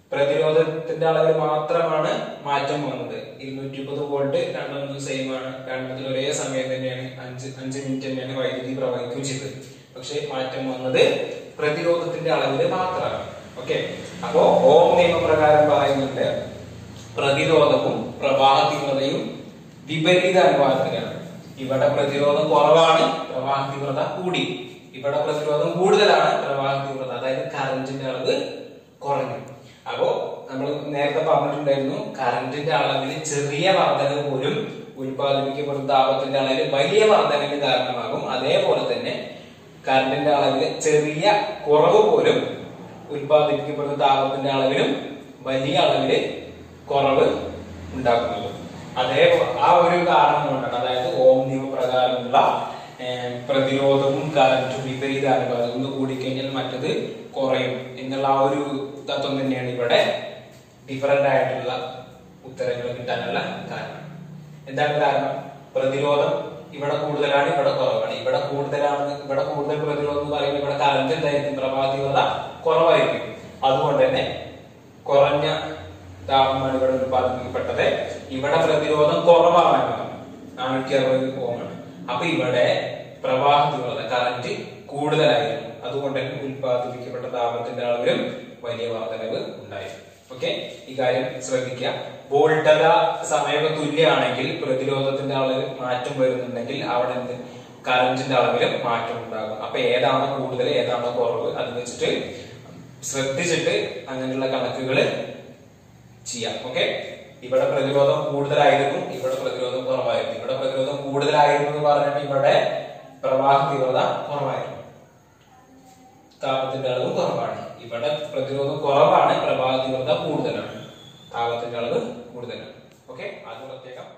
പ്രതിരോധത്തിന്റെ അളവിൽ മാത്രമാണ് മാറ്റം വന്നത് ഇരുന്നൂറ്റി മുപ്പത് വോൾട്ട് രണ്ടൊന്നും സെയിം ആണ് രണ്ടത്തിൽ ഒരേ സമയം തന്നെയാണ് അഞ്ച് അഞ്ച് മിനിറ്റ് തന്നെയാണ് വൈദ്യുതി പ്രവഹിക്കുകയും ചെയ്തത് പക്ഷെ മാറ്റം വന്നത് പ്രതിരോധത്തിന്റെ അളവിൽ മാത്രമാണ് ഓക്കെ അപ്പോ ഓം നിയമപ്രകാരം പറയുന്നുണ്ട് പ്രതിരോധവും പ്രവാഹ തീവ്രതയും വിപരീത അനുപാതത്തിലാണ് ഇവിടെ പ്രതിരോധം കുറവാണ് പ്രവാഹ തീവ്രത കൂടി ഇവിടെ പ്രതിരോധം കൂടുതലാണ് പ്രവാഹ തീവ്രത അതായത് കറന്റിന്റെ അളവ് കുറഞ്ഞു അപ്പോ നമ്മൾ നേരത്തെ പറഞ്ഞിട്ടുണ്ടായിരുന്നു കറന്റിന്റെ അളവിൽ ചെറിയ വർധന പോലും ഉൽപ്പാദിപ്പിക്കപ്പെടുന്ന താപത്തിന്റെ അളവിൽ വലിയ വർധനയ്ക്ക് കാരണമാകും അതേപോലെ തന്നെ കറന്റിന്റെ അളവിൽ ചെറിയ കുറവ് പോലും ഉൽപ്പാദിപ്പിക്കപ്പെടുന്ന താപത്തിന്റെ അളവിലും വലിയ അളവില് കുറവ് ഉണ്ടാക്കുന്നത് അതേ ആ ഒരു കാരണം കൊണ്ടാണ് അതായത് ഓം നിയമപ്രകാരമുള്ള ഏഹ്, പ്രതിരോധവും കറന്റും വിപരീത അനുപാതം ഒന്ന് കൂടിക്കഴിഞ്ഞാൽ മറ്റത് കുറയും എന്നുള്ള ആ ഒരു തത്വം തന്നെയാണ് ഇവിടെ ഡിഫറെന്റ് ആയിട്ടുള്ള ഉത്തരങ്ങൾ കിട്ടാനുള്ള കാരണം എന്താണ് കാരണം പ്രതിരോധം ഇവിടെ കൂടുതലാണ് ഇവിടെ കുറവാണ് ഇവിടെ കൂടുതലാണ് ഇവിടെ കൂടുതൽ പ്രതിരോധം എന്ന് പറയുമ്പോൾ ഇവിടെ കറന്റ് എന്തായിരിക്കും പ്രഭാതീവത കുറവായിരിക്കും അതുകൊണ്ട് തന്നെ കുറഞ്ഞ താപമാണ് ഇവിടെ ഉത്പാദിപ്പിക്കപ്പെട്ടത് ഇവിടെ പ്രതിരോധം കുറവാണ് നാനൂറ്റി അറുപത് ഓമാണ് അപ്പൊ ഇവിടെ പ്രവാഹ തീവ്രത കറന്റ് കൂടുതലായിരുന്നു അതുകൊണ്ട് തന്നെ ഉത്പാദിപ്പിക്കപ്പെട്ട താപത്തിന്റെ അളവിലും വലിയ വർധനവ് ഉണ്ടായിരുന്നു ഓക്കെ ഈ കാര്യം ശ്രദ്ധിക്കുക വോൾട്ടത സമയമൊക്കെ തുല്യമാണെങ്കിൽ പ്രതിരോധത്തിന്റെ അളവിൽ മാറ്റം വരുന്നുണ്ടെങ്കിൽ അവിടെ എന്ത് കറന്റിന്റെ അളവിലും മാറ്റം ഉണ്ടാകും അപ്പൊ ഏതാണ് കൂടുതൽ ഏതാണ് കുറവ് അത് വെച്ചിട്ട് ശ്രദ്ധിച്ചിട്ട് അങ്ങനെയുള്ള കണക്കുകൾ ചെയ്യാം ഓക്കെ ഇവിടെ പ്രതിരോധം കൂടുതലായിരുന്നു ഇവിടെ പ്രതിരോധം കുറവായിരുന്നു ഇവിടെ പ്രതിരോധം കൂടുതലായിരുന്നു എന്ന് പറഞ്ഞിട്ട് ഇവിടെ പ്രവാഹ തീവ്രത കുറവായിരുന്നു താപത്തിന്റെ അളവ് കുറവാണ് ഇവിടെ പ്രതിരോധം കുറവാണ് പ്രവാഹ തീവ്രത കൂടുതലാണ് താപത്തിന്റെ അളവ് കൂടുതലാണ് ഓക്കെ അത് പ്രത്യേകം